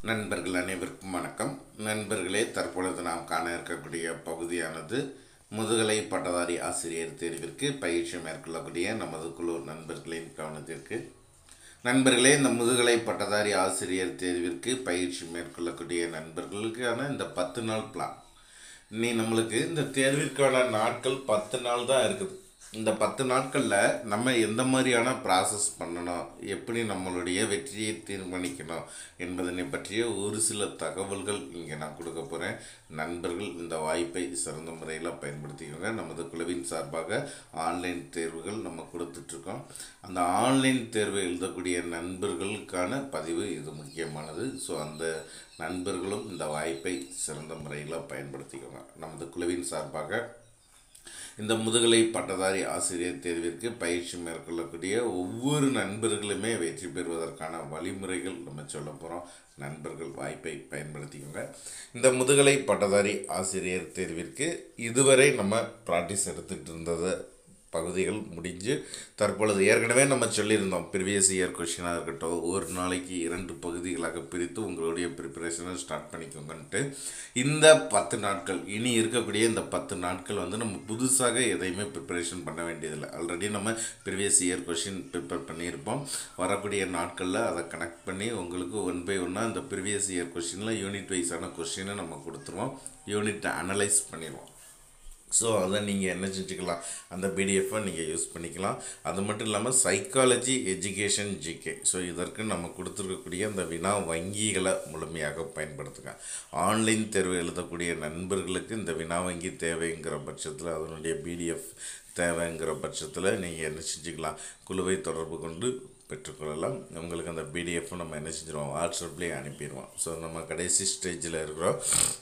நண்பர்கள் அனைவருக்கும் வணக்கம் நண்பர்களே தற்பொழுது நாம் காண இருக்கக்கூடிய பகுதியானது முதுகலை பட்டதாரி ஆசிரியர் தேர்விற்கு பயிற்சி மேற்கொள்ளக்கூடிய நமது குழு நண்பர்களின் கவனத்திற்கு நண்பர்களே இந்த முதுகலை பட்டதாரி ஆசிரியர் தேர்விற்கு பயிற்சி மேற்கொள்ளக்கூடிய நண்பர்களுக்கான இந்த பத்து நாள் பிளான் நீ நம்மளுக்கு இந்த தேர்விற்கான நாட்கள் பத்து நாள் தான் இருக்குது இந்த பத்து நாட்களில் நம்ம எந்த மாதிரியான ப்ராசஸ் பண்ணணும் எப்படி நம்மளுடைய வெற்றியை தீர்மானிக்கணும் என்பதனை பற்றிய ஒரு சில தகவல்கள் இங்கே நான் கொடுக்க போகிறேன் நண்பர்கள் இந்த வாய்ப்பை சிறந்த முறையில் பயன்படுத்திக்கோங்க நமது குழுவின் சார்பாக ஆன்லைன் தேர்வுகள் நம்ம கொடுத்துட்ருக்கோம் அந்த ஆன்லைன் தேர்வை எழுதக்கூடிய நண்பர்களுக்கான பதிவு இது முக்கியமானது ஸோ அந்த நண்பர்களும் இந்த வாய்ப்பை சிறந்த முறையில் பயன்படுத்திக்கோங்க நமது குழுவின் சார்பாக இந்த முதுகலை பட்டதாரி ஆசிரியர் தேர்விற்கு பயிற்சி மேற்கொள்ளக்கூடிய ஒவ்வொரு நண்பர்களுமே வெற்றி பெறுவதற்கான வழிமுறைகள் நம்ம சொல்ல போகிறோம் நண்பர்கள் வாய்ப்பை பயன்படுத்திக்கோங்க இந்த முதுகலை பட்டதாரி ஆசிரியர் தேர்விற்கு இதுவரை நம்ம ப்ராக்டிஸ் எடுத்துகிட்டு இருந்ததை பகுதிகள் முடிஞ்சு தற்பொழுது ஏற்கனவே நம்ம சொல்லியிருந்தோம் ப்ரீவியஸ் இயர் கொஷினாக இருக்கட்டும் ஒரு நாளைக்கு இரண்டு பகுதிகளாக பிரித்து உங்களுடைய ப்ரிப்பரேஷனை ஸ்டார்ட் பண்ணிக்கோங்கன்ட்டு இந்த பத்து நாட்கள் இனி இருக்கக்கூடிய இந்த பத்து நாட்கள் வந்து நம்ம புதுசாக எதையுமே ப்ரிப்பரேஷன் பண்ண வேண்டியதில்லை ஆல்ரெடி நம்ம ப்ரீவியஸ் இயர் கொஷின் ப்ரிப்பேர் பண்ணியிருப்போம் வரக்கூடிய நாட்களில் அதை கனெக்ட் பண்ணி உங்களுக்கு ஒன் பை ஒன்னாக இந்த ப்ரீவியஸ் இயர் கொஷினில் யூனிட் வைஸான கொஷினை நம்ம கொடுத்துருவோம் யூனிட்டை அனலைஸ் பண்ணிடுவோம் ஸோ அதை நீங்கள் என்ன செஞ்சுக்கலாம் அந்த பிடிஎஃப்பை நீங்கள் யூஸ் பண்ணிக்கலாம் அது மட்டும் இல்லாமல் சைக்காலஜி எஜுகேஷன் ஜிகே ஸோ இதற்கு நம்ம கொடுத்துருக்கக்கூடிய அந்த வினா வங்கிகளை முழுமையாக பயன்படுத்துங்க ஆன்லைன் தேர்வு எழுதக்கூடிய நண்பர்களுக்கு இந்த வினா வங்கி தேவைங்கிற பட்சத்தில் அதனுடைய பிடிஎஃப் தேவைங்கிற பட்சத்தில் நீங்கள் என்ன செஞ்சுக்கலாம் குழுவை தொடர்பு கொண்டு பெற்றுக்கொள்ளலாம் உங்களுக்கு அந்த பிடிஎஃப் நம்ம என்ன செஞ்சிருவோம் வாட்ஸ்அப்லேயே அனுப்பிடுவோம் ஸோ நம்ம கடைசி ஸ்டேஜில் இருக்கிறோம்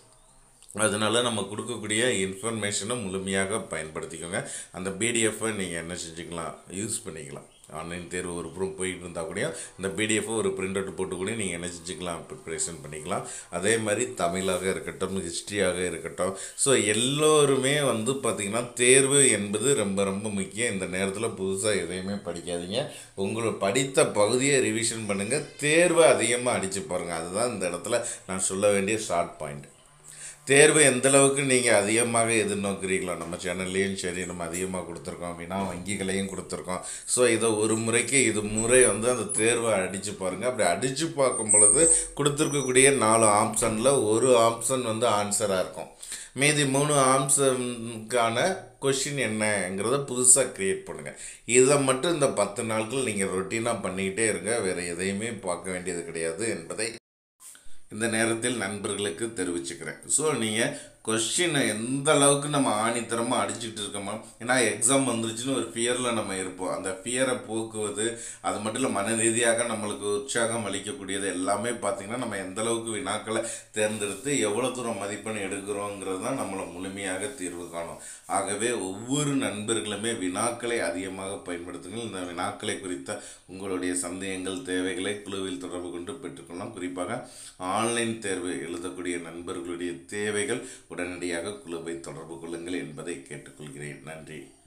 அதனால் நம்ம கொடுக்கக்கூடிய இன்ஃபர்மேஷனை முழுமையாக பயன்படுத்திக்கோங்க அந்த பிடிஎஃப்பை நீங்கள் என்ன செஞ்சுக்கலாம் யூஸ் பண்ணிக்கலாம் ஆன்லைன் தேர்வு ஒரு புறம் போயிட்டு இருந்தால் கூட இந்த பிடிஎஃப்பை ஒரு பிரிண்ட் அவுட் போட்டு கூட நீங்கள் என்ன செஞ்சுக்கலாம் ப்ரிப்ரேஷன் பண்ணிக்கலாம் அதே மாதிரி தமிழாக இருக்கட்டும் ஹிஸ்ட்ரியாக இருக்கட்டும் ஸோ எல்லோருமே வந்து பார்த்திங்கன்னா தேர்வு என்பது ரொம்ப ரொம்ப முக்கியம் இந்த நேரத்தில் புதுசாக எதையுமே படிக்காதீங்க உங்களை படித்த பகுதியை ரிவிஷன் பண்ணுங்கள் தேர்வை அதிகமாக அடித்து பாருங்கள் அதுதான் இந்த இடத்துல நான் சொல்ல வேண்டிய ஷார்ட் பாயிண்ட் தேர்வு எந்த அளவுக்கு நீங்கள் அதிகமாக எதிர்நோக்குறீங்களோ நம்ம சேனல்லையும் சரி நம்ம அதிகமாக கொடுத்துருக்கோம் வினா வங்கிகளையும் கொடுத்துருக்கோம் ஸோ இதை ஒரு முறைக்கு இது முறை வந்து அந்த தேர்வை அடித்து பாருங்கள் அப்படி அடித்து பார்க்கும் பொழுது கொடுத்துருக்கக்கூடிய நாலு ஆப்ஷனில் ஒரு ஆப்ஷன் வந்து ஆன்சராக இருக்கும் மீதி மூணு ஆப்ஷனுக்கான கொஷின் என்னங்கிறத புதுசாக க்ரியேட் பண்ணுங்கள் இதை மட்டும் இந்த பத்து நாட்கள் நீங்கள் ரொட்டீனாக பண்ணிக்கிட்டே இருங்க வேறு எதையுமே பார்க்க வேண்டியது கிடையாது என்பதை இந்த நேரத்தில் நண்பர்களுக்கு தெரிவிச்சுக்கிறேன் ஸோ நீங்கள் கொஷினை எந்த அளவுக்கு நம்ம ஆணித்தரமாக அடிச்சுட்டு இருக்கோமோ ஏன்னா எக்ஸாம் வந்துருச்சுன்னு ஒரு ஃபியரில் நம்ம இருப்போம் அந்த ஃபியரை போக்குவது அது மட்டும் இல்லை மன ரீதியாக நம்மளுக்கு உற்சாகம் அளிக்கக்கூடியது எல்லாமே பார்த்திங்கன்னா நம்ம எந்த அளவுக்கு வினாக்களை தேர்ந்தெடுத்து எவ்வளோ தூரம் மதிப்பெண் எடுக்கிறோங்கிறது தான் நம்மளை முழுமையாக தீர்வு காணும் ஆகவே ஒவ்வொரு நண்பர்களுமே வினாக்களை அதிகமாக பயன்படுத்துங்கள் இந்த வினாக்களை குறித்த உங்களுடைய சந்தேகங்கள் தேவைகளை குழுவில் தொடர்பு கொண்டு பெற்றுக்கொள்ளலாம் குறிப்பாக ஆன்லைன் தேர்வு எழுதக்கூடிய நண்பர்களுடைய தேவைகள் உடனடியாக குழுவை தொடர்பு கொள்ளுங்கள் என்பதை கேட்டுக்கொள்கிறேன் நன்றி